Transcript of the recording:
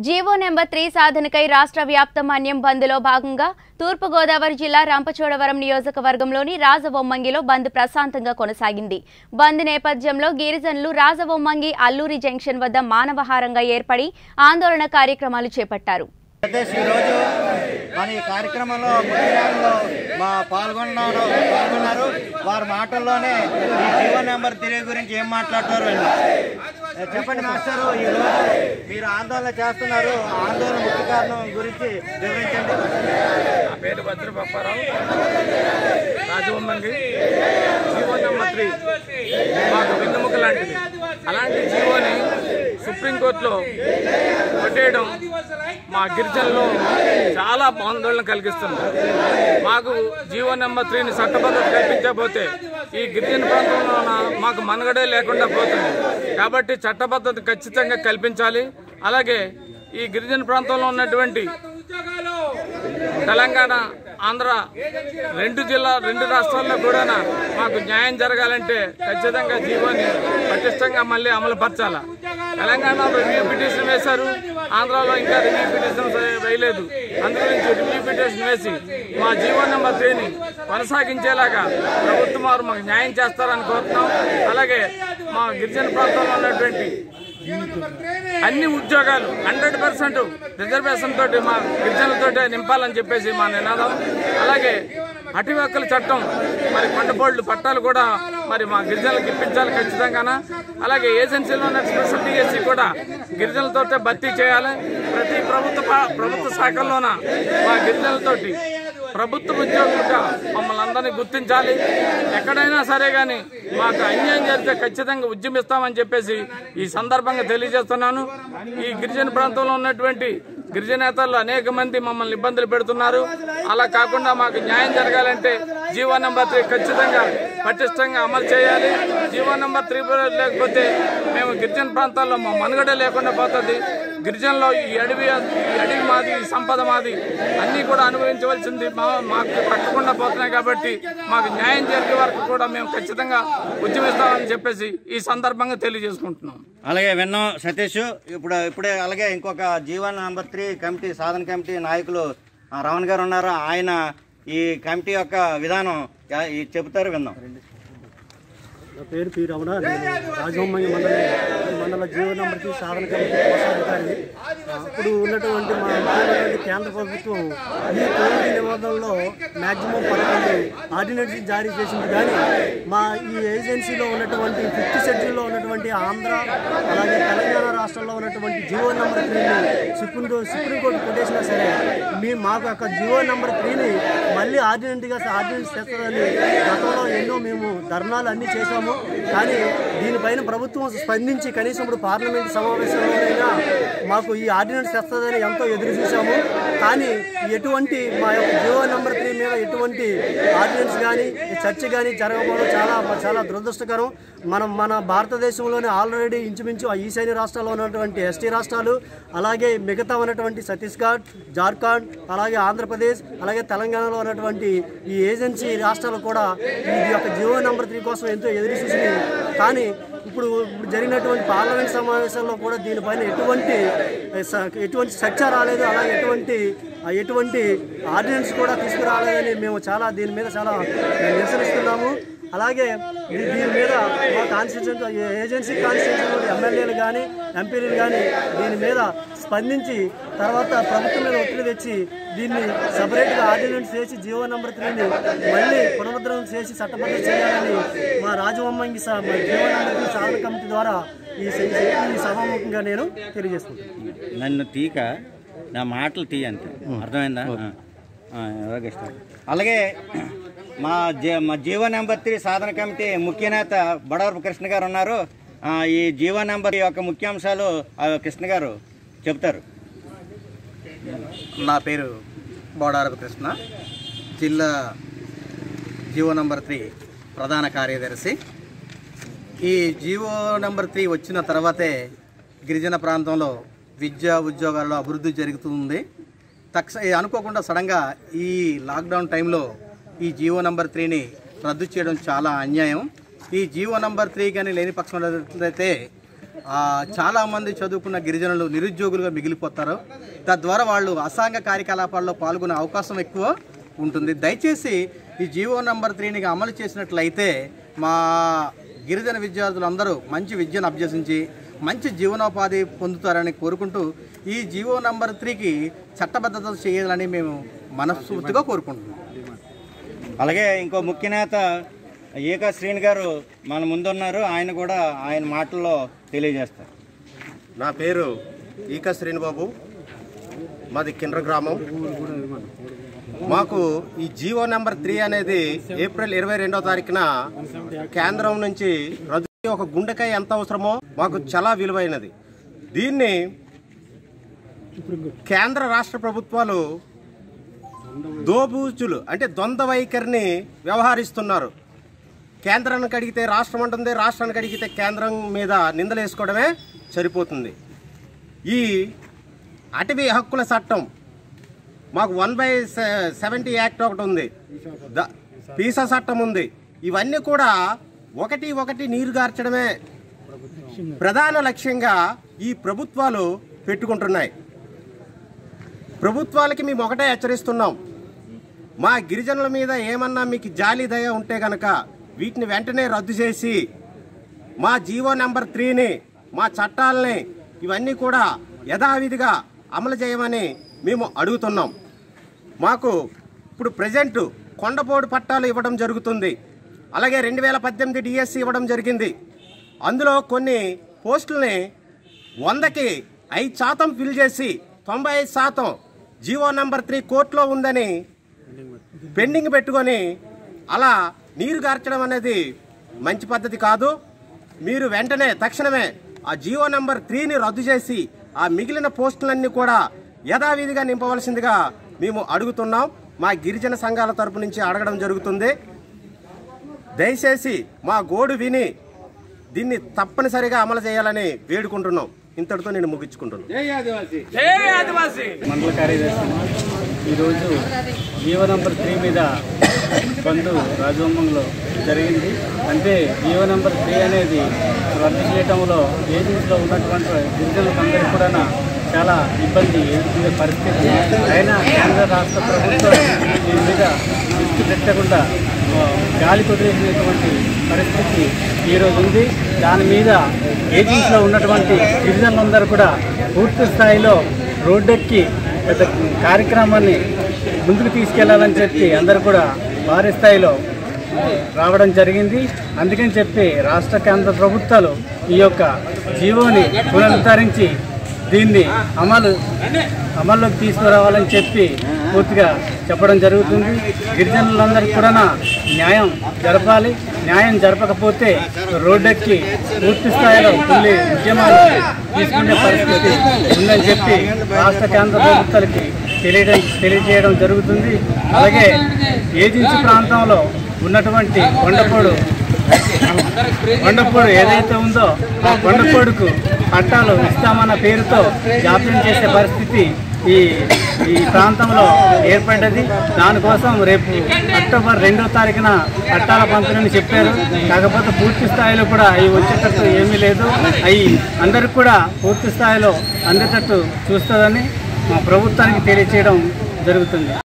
GO number three సాధనకై రాష్ట్ర వ్యాప్త మన్యం బంద్లో భాగంగా తూర్పుగోదావరి జిల్లా రంపచోడవరం నియోజకవర్గంలోని రాజబొమ్మంగిలో బంద్ ప్రశాంతంగా కొనసాగింది బంద్ నేపథ్యంలో గిరిజనులు రాజబొమ్మంగి అల్లూరి జంక్షన్ వద్ద మానవహారంగా ఏర్పడి ఆందోళన కార్యక్రమాలు చేపట్టారు సతీష్ ఈరోజు మన ఈ కార్యక్రమంలో ముఖ్యంలో మా పాల్గొన్నారు పాల్గొన్నారు వారి మాటల్లోనే ఈ జీవో నెంబర్ త్రీ గురించి ఏం మాట్లాడతారు అని చెప్పండి మాస్టారు ఈరోజు మీరు ఆందోళన చేస్తున్నారు ఆ ఆందోళన ముఖ్య కారణం గురించి వివరించండి నా పేరు Bhadra Papparao Rajabommangi GO number three మాకు వెన్నెముక లాంటిది అలాంటి జీవోని సుప్రీంకోర్టులో కొట్టేయడం మా గిరిజనులు చాలా ఆందోళన కలిగిస్తుంది మాకు జీవో నెంబర్ త్రీని చట్టబద్ధత కల్పించకపోతే ఈ గిరిజన ప్రాంతంలో మాకు మనుగడే లేకుండా పోతుంది కాబట్టి చట్టబద్ధత ఖచ్చితంగా కల్పించాలి అలాగే ఈ గిరిజన ప్రాంతంలో ఉన్నటువంటి తెలంగాణ ఆంధ్ర రెండు జిల్లా రెండు రాష్ట్రాల్లో కూడా మాకు న్యాయం జరగాలంటే ఖచ్చితంగా జీవోని పటిష్టంగా మళ్ళీ అమలు పరచాల తెలంగాణలో రివ్యూ పిటిషన్ వేశారు ఆంధ్రాలో ఇంకా రివ్యూ పిటిషన్ వేయలేదు అందుగురించి రివ్యూ పిటిషన్ వేసి మా జీవో నెంబర్ త్రీని కొనసాగించేలాగా ప్రభుత్వం వారు మాకు న్యాయం చేస్తారని కోరుతున్నాం అలాగే మా గిరిజన ప్రాంతంలో ఉన్నటువంటి అన్ని ఉద్యోగాలు హండ్రెడ్ పర్సెంట్ రిజర్వేషన్ తోటి మా గిరిజనులతోటే నింపాలని చెప్పేసి మా నినాదం అలాగే అటవీ హక్కుల చట్టం మరి కొండపోళ్ళు పట్టాలు కూడా మరి మా గిరిజనులకు ఇప్పించాలి ఖచ్చితంగాన అలాగే ఏజెన్సీలో ఉన్న స్పెషల్ డిఎస్సి కూడా గిరిజనులతోటే భర్తీ చేయాలి ప్రతి ప్రభుత్వ పా- ప్రభుత్వ శాఖల్లోన మా గిరిజనులతోటి ప్రభుత్వ ఉద్యోగులుగా మమ్మల్ని అందరినీ గుర్తించాలి ఎక్కడైనా సరే కానీ మాకు అన్యాయం జరిగితే ఖచ్చితంగా ఉద్యమిస్తామని చెప్పేసి ఈ సందర్భంగా తెలియజేస్తున్నాను ఈ గిరిజన ప్రాంతంలో ఉన్నటువంటి గిరిజనేతలు అనేక మంది మమ్మల్ని ఇబ్బందులు పెడుతున్నారు అలా కాకుండా మాకు న్యాయం జరగాలంటే జీవో నెంబర్ త్రీ ఖచ్చితంగా పటిష్టంగా అమలు చేయాలి జీవో నెంబర్ త్రీ లేకపోతే మేము గిరిజన ప్రాంతాల్లో మా మనుగడ లేకుండా పోతుంది గిరిజనలో ఈ అడవి ఈ అడవి మాది ఈ సంపద మాది అన్నీ కూడా అనుభవించవలసింది మా- మాకు పట్టకుండా పోతున్నాయి కాబట్టి మాకు న్యాయం జరిగే వరకు కూడా మేము ఖచ్చితంగా ఉద్యమిస్తామని చెప్పేసి ఈ సందర్భంగా తెలియజేసుకుంటున్నాం అలాగే విన్నాం సతీష్ ఇప్పుడు ఇప్పుడే అలాగే ఇంకొక జీవన్ నెంబర్ త్రీ కమిటీ సాధన కమిటీ నాయకులు ఆ, రమణ్ గారు ఉన్నారు ఆయన ఈ కమిటీ యొక్క విధానం యా- ఈ చెబుతారు విన్నాం నా పేరు పి రమణ నేను రాజహొమ్మంగి మండల మండల జీవో నంబర్కి సాధన కమిటీ కోశాధికారిని అప్పుడు ఉన్నటువంటి మా ఉన్నటువంటి కేంద్ర ప్రభుత్వం ఈ కోవిడ్ నిబంధనలో మ్యాక్సిమం పదకొండు ఆర్డినెన్స్ జారీ చేసింది కానీ మా ఈ ఏజెన్సీలో ఉన్నటువంటి ఫిఫ్త్ షెడ్యూల్లో ఉన్నటువంటి ఆంధ్ర అలాగే తెలంగాణ రాష్ట్రంలో ఉన్నటువంటి జీవో నెంబర్ త్రీని సుప్రీం సుప్రీంకోర్టు కొట్టేసినా సరే మీ మాకు యొక్క జీవో నెంబర్ త్రీని మళ్ళీ ఆర్డినెంట్గా ఆర్డినెన్స్ తెస్తుందని గతంలో ఎన్నో మేము ధర్నాలు అన్నీ చేశాము కానీ దీనిపైన ప్రభుత్వం స్పందించి కనీసం ఇప్పుడు పార్లమెంట్ సమావేశంలోనైనా మాకు ఈ ఆర్డినెన్స్ తెస్తుందని ఎంతో ఎదురు చూసాము కానీ ఎటువంటి మా యొక్క జియో నెంబర్ త్రీ మీద ఎటువంటి ఆర్డినెన్స్ కానీ చర్చ కానీ జరగకపోవడం చాలా చాలా దురదృష్టకరం మనం మన భారతదేశంలోనే ఆల్రెడీ ఇంచుమించు ఆ ఈశాన్య రాష్ట్రాల్లో ఉన్నటువంటి ఎస్టీ రాష్ట్రాలు అలాగే మిగతా ఉన్నటువంటి ఛత్తీస్గఢ్ జార్ఖండ్ అలాగే ఆంధ్రప్రదేశ్ అలాగే తెలంగాణలో ఉన్నటువంటి ఈ ఏజెన్సీ రాష్ట్రాలు కూడా ఈ యొక్క జియో నెంబర్ త్రీ కోసం ఎంతో ఎదురు చూసినాయి కానీ ఇప్పుడు ఇప్పుడు జరిగినటువంటి పార్లమెంట్ సమావేశాల్లో కూడా దీనిపైన ఎటువంటి స- ఎటువంటి చర్చ రాలేదు అలాగే ఎటువంటి ఎటువంటి ఆర్డినెన్స్ కూడా తీసుకురాలేదని మేము చాలా దీని మీద చాలా నిరసనిస్తున్నాము అలాగే దీ- దీని మీద మా కాన్స్టిట్యూషన్ ఏజెన్సీ కాన్స్టిట్యూషన్ ఎమ్మెల్యేలు కానీ ఎంపీలు కానీ దీని మీద స్పందించి తర్వాత ప్రభుత్వం మీద ఒత్తిడి తెచ్చి దీన్ని సపరేట్గా ఆర్డినెన్స్ చేసి జీవో నెంబర్ త్రీని మళ్ళీ పునరుద్ధరణ చేసి చట్టబద్ధ చేయాలని మా రాజవమ్మంగి స- మా జీవో నెంబర్ త్రీ సాధన కమిటీ ద్వారా ఈ స- ఈ సభాముఖంగా నేను తెలియజేసుకుంటాను నన్ను తీక నా మాటలు తీ అంతే అర్థమైందా ఆ, ఆ, ఓకే స్టార్ట్. అలాగే మా జీ మా జీవో నెంబర్ త్రీ సాధన కమిటీ ముఖ్య నేత బడవరపు కృష్ణ గారు ఉన్నారు ఆ, ఈ జీవో నెంబర్ యొక్క ముఖ్యాంశాలు ఆ, కృష్ణ గారు చెప్తారు నా పేరు బోడారపు కృష్ణ జిల్లా జీవో నంబర్ త్రీ ప్రధాన కార్యదర్శి ఈ జీవో నెంబర్ త్రీ వచ్చిన తర్వాతే గిరిజన ప్రాంతంలో విద్యా ఉద్యోగాల్లో అభివృద్ధి జరుగుతుంది తక్ష అనుకోకుండా సడన్గా ఈ లాక్డౌన్ టైంలో ఈ జీవో నెంబర్ త్రీని రద్దు చేయడం చాలా అన్యాయం ఈ జీవో నెంబర్ త్రీ కానీ లేని పక్షంలో అయితే ఆ, చాలామంది చదువుకున్న గిరిజనులు నిరుద్యోగులుగా మిగిలిపోతారు తద్వారా వాళ్ళు అసాంఘ కార్యకలాపాల్లో పాల్గొనే అవకాశం ఎక్కువ ఉంటుంది దయచేసి ఈ జీవో నంబర్ త్రీని అమలు చేసినట్లయితే మా గిరిజన విద్యార్థులందరూ మంచి విద్యను అభ్యసించి మంచి జీవనోపాధి పొందుతారని కోరుకుంటూ ఈ జీవో నంబర్ త్రీకి చట్టబద్ధత చేయాలని మేము మనస్ఫూర్తిగా కోరుకుంటున్నాం అలాగే ఇంకో ముఖ్య నేత ఈక శ్రీని గారు మన ముందున్నారు ఆయన కూడా ఆయన మాటల్లో తెలియజేస్తారు నా పేరు ఈక శ్రీనిబాబు మాది కిండ్ర గ్రామం మాకు ఈ జీవో నెంబర్ త్రీ అనేది ఏప్రిల్ ఇరవై రెండో తారీఖున కేంద్రం నుంచి రద్దు ఒక గుండెకాయ ఎంత అవసరమో మాకు చాలా విలువైనది దీన్ని కేంద్ర రాష్ట్ర ప్రభుత్వాలు దోబూచులు అంటే ద్వంద్వ వైఖరిని వ్యవహరిస్తున్నారు కేంద్రానికి అడిగితే రాష్ట్రం ఉంటుంది రాష్ట్రానికి అడిగితే కేంద్రం మీద నిందలేసుకోవడమే సరిపోతుంది ఈ అటవీ హక్కుల చట్టం మాకు వన్ బై సెవెంటీ యాక్ట్ ఒకటి ఉంది ద పీసా చట్టం ఉంది ఇవన్నీ కూడా ఒకటి ఒకటి నీరు గార్చడమే ప్రధాన లక్ష్యంగా ఈ ప్రభుత్వాలు పెట్టుకుంటున్నాయి ప్రభుత్వాలకి మేము ఒకటే హెచ్చరిస్తున్నాం మా గిరిజనుల మీద ఏమన్నా మీకు జాలి దయ ఉంటే గనక వీటిని వెంటనే రద్దు చేసి మా జీవో నెంబర్ త్రీని మా చట్టాలని ఇవన్నీ కూడా యథావిధిగా అమలు చేయమని మేము అడుగుతున్నాం మాకు ఇప్పుడు ప్రజెంట్ కొండపోడు పట్టాలు ఇవ్వడం జరుగుతుంది అలాగే రెండు వేల పద్దెనిమిది డిఎస్సి ఇవ్వడం జరిగింది అందులో కొన్ని పోస్టుల్ని వందకి ఐదు శాతం ఫిల్ చేసి తొంభై ఐదు శాతం జీవో నెంబర్ త్రీ కోర్టులో ఉందని పెండింగ్ పెట్టుకొని అలా నీరు గార్చడం అనేది మంచి పద్ధతి కాదు మీరు వెంటనే తక్షణమే ఆ జియో నెంబర్ త్రీని రద్దు చేసి ఆ మిగిలిన పోస్టులన్నీ కూడా యథావిధిగా నింపవలసిందిగా మేము అడుగుతున్నాం మా గిరిజన సంఘాల తరపు నుంచి అడగడం జరుగుతుంది దయచేసి మా గోడు విని దీన్ని తప్పనిసరిగా అమలు చేయాలని వేడుకుంటున్నాం ఇంతటితో నేను ముగించుకుంటున్నాను జై ఆదివాసీ మండల కార్యదర్శి ఈరోజు జీవో నంబర్ త్రీ మీద బంధు రాజబొమ్మంలో జరిగింది అంటే జీవో నెంబర్ త్రీ అనేది రద్దు చేయడంలో ఏజెన్సీలో ఉన్నటువంటి గిరిజనులందరికీ కూడా చాలా ఇబ్బంది ఎదుర్కొనే పరిస్థితి అయినా కేంద్ర రాష్ట్ర ప్రభుత్వం దీని మీద దృష్టి పెట్టకుండా ఆ, గాలి కొదిలేసినటువంటి పరిస్థితి ఈరోజు ఉంది దాని మీద ఏజెన్సీలో ఉన్నటువంటి గిరిజనులందరూ కూడా పూర్తి స్థాయిలో రోడ్డెక్కి పెద్ద కార్యక్రమాన్ని ముందుకు తీసుకెళ్లాలని చెప్పి అందరూ కూడా భారీ స్థాయిలో రావడం జరిగింది అందుకని చెప్పి రాష్ట్ర కేంద్ర ప్రభుత్వాలు ఈ యొక్క జీవోని పునరుద్ధరించి దీన్ని అమలు అమల్లోకి తీసుకురావాలని చెప్పి పూర్తిగా చెప్పడం జరుగుతుంది గిరిజనులందరికీ కూడా న్యాయం జరపాలి న్యాయం జరపకపోతే రోడ్డెక్కి పూర్తి స్థాయిలో పుల్లి ఉద్యమాలు తీసుకునే పరిస్థితి ఉందని చెప్పి రాష్ట్ర కేంద్ర ప్రభుత్వాలకి తెలియడం తెలియజేయడం జరుగుతుంది అలాగే ఏజెన్సీ ప్రాంతంలో ఉన్నటువంటి కొండపోడు కొండపోడు ఏదైతే ఉందో ఆ కొండపోడుకు పట్టాలు ఇస్తామన్న పేరుతో జాప్యం చేసే పరిస్థితి ఈ ఈ ప్రాంతంలో ఏర్పడ్డది దానికోసం రేపు అక్టోబర్ రెండో తారీఖున పట్టాల పంపిణీ చెప్పారు కాకపోతే పూర్తి స్థాయిలో కూడా అవి వచ్చేటట్టు ఏమీ లేదు అవి అందరికి కూడా పూర్తి స్థాయిలో అందేటట్టు చూస్తుందని మా ప్రభుత్వానికి తెలియచేయడం జరుగుతుంది